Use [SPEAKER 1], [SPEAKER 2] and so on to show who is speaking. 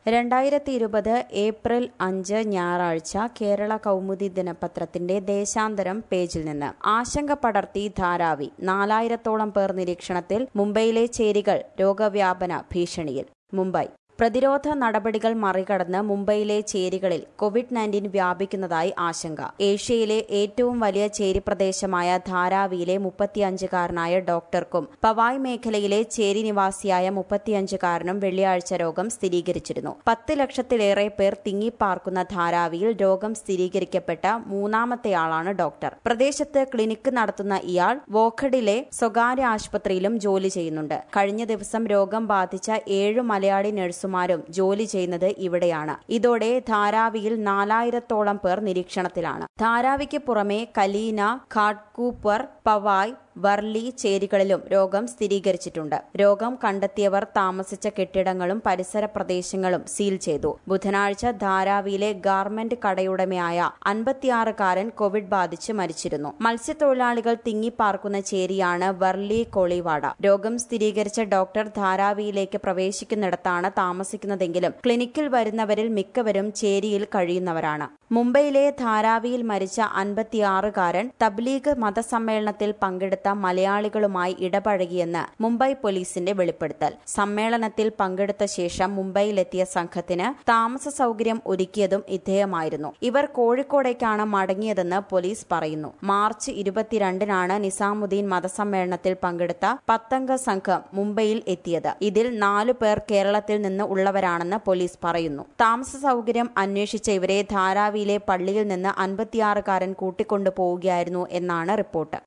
[SPEAKER 1] രണ്ടായിരത്തി ഇരുപത് ഏപ്രിൽ അഞ്ച് ഞായറാഴ്ച കേരള കൗമുദി ദിനപത്രത്തിന്റെ ദേശാന്തരം പേജിൽ നിന്ന് ആശങ്ക പടർത്തി ധാരാവി നാലായിരത്തോളം പേർ നിരീക്ഷണത്തിൽ മുംബൈയിലെ ചേരികൾ രോഗവ്യാപന ഭീഷണിയിൽ മുംബൈ പ്രതിരോധ നടപടികൾ മറികടന്ന് മുംബൈയിലെ ചേരികളിൽ കോവിഡ് നയൻറ്റീൻ വ്യാപിക്കുന്നതായി ആശങ്ക ഏഷ്യയിലെ ഏറ്റവും വലിയ ചേരി പ്രദേശമായ ധാരാവിയിലെ മുപ്പത്തിയഞ്ചുകാരനായ ഡോക്ടർക്കും പവായ് മേഖലയിലെ ചേരി നിവാസിയായ മുപ്പത്തിയഞ്ചുകാരനും വെള്ളിയാഴ്ച രോഗം സ്ഥിരീകരിച്ചിരുന്നു പത്ത് ലക്ഷത്തിലേറെ പേർ തിങ്ങിപ്പാർക്കുന്ന ധാരാവിയിൽ രോഗം സ്ഥിരീകരിക്കപ്പെട്ട മൂന്നാമത്തെയാളാണ് ഡോക്ടർ പ്രദേശത്ത് ക്ലിനിക്ക് നടത്തുന്ന ഇയാൾ വോഖഡിലെ സ്വകാര്യ ആശുപത്രിയിലും ജോലി ചെയ്യുന്നുണ്ട് കഴിഞ്ഞ ദിവസം രോഗം ബാധിച്ച ഏഴ് മലയാളി നഴ്സുമാരും ജോലി ചെയ്യുന്നത് ഇവിടെയാണ് ഇതോടെ ധാരാവിയിൽ നാലായിരത്തോളം പേർ നിരീക്ഷണത്തിലാണ് ധാരാവിക്ക് പുറമെ കലീന ഘാട്കൂപ്പർ പവായ് വർലി ചേരികളിലും രോഗം സ്ഥിരീകരിച്ചിട്ടുണ്ട് രോഗം കണ്ടെത്തിയവർ താമസിച്ച കെട്ടിടങ്ങളും പരിസര പ്രദേശങ്ങളും സീൽ ചെയ്തു ബുധനാഴ്ച ധാരാവിയിലെ ഗാർമെന്റ് കടയുടമയായ അൻപത്തിയാറുകാരൻ കോവിഡ് ബാധിച്ച് മരിച്ചിരുന്നു മത്സ്യത്തൊഴിലാളികൾ തിങ്ങിപ്പാർക്കുന്ന ചേരിയാണ് വർലി കോളിവാട രോഗം സ്ഥിരീകരിച്ച ഡോക്ടർ ധാരാവിയിലേക്ക് പ്രവേശിക്കുന്നിടത്താണ് താമസിക്കുന്നതെങ്കിലും ക്ലിനിക്കിൽ വരുന്നവരിൽ മിക്കവരും ചേരിയിൽ കഴിയുന്നവരാണ് മുംബൈയിലെ ധാരാവിയിൽ മരിച്ച അൻപത്തിയാറുകാരൻ തബ്ലീഗ് മതസമ്മേളനത്തിൽ പങ്കെടുത്ത മലയാളികളുമായി ഇടപഴകിയെന്ന് മുംബൈ പോലീസിന്റെ വെളിപ്പെടുത്തൽ സമ്മേളനത്തിൽ പങ്കെടുത്ത ശേഷം മുംബൈയിലെത്തിയ സംഘത്തിന് താമസ സൗകര്യം ഒരുക്കിയതും ഇദ്ദേഹമായിരുന്നു ഇവർ കോഴിക്കോടേക്കാണ് മടങ്ങിയതെന്ന് പോലീസ് പറയുന്നു മാർച്ച് ഇരുപത്തിരണ്ടിനാണ് നിസാമുദ്ദീൻ മതസമ്മേളനത്തിൽ പങ്കെടുത്ത പത്തംഗ സംഘം മുംബൈയിൽ എത്തിയത് ഇതിൽ നാലു പേർ കേരളത്തിൽ നിന്ന് ഉള്ളവരാണെന്ന് പോലീസ് പറയുന്നു താമസ സൗകര്യം അന്വേഷിച്ച ഇവരെ ധാരാവിയിലെ പള്ളിയിൽ നിന്ന് അൻപത്തിയാറുകാരൻ കൂട്ടിക്കൊണ്ടു പോവുകയായിരുന്നു എന്നാണ് റിപ്പോർട്ട്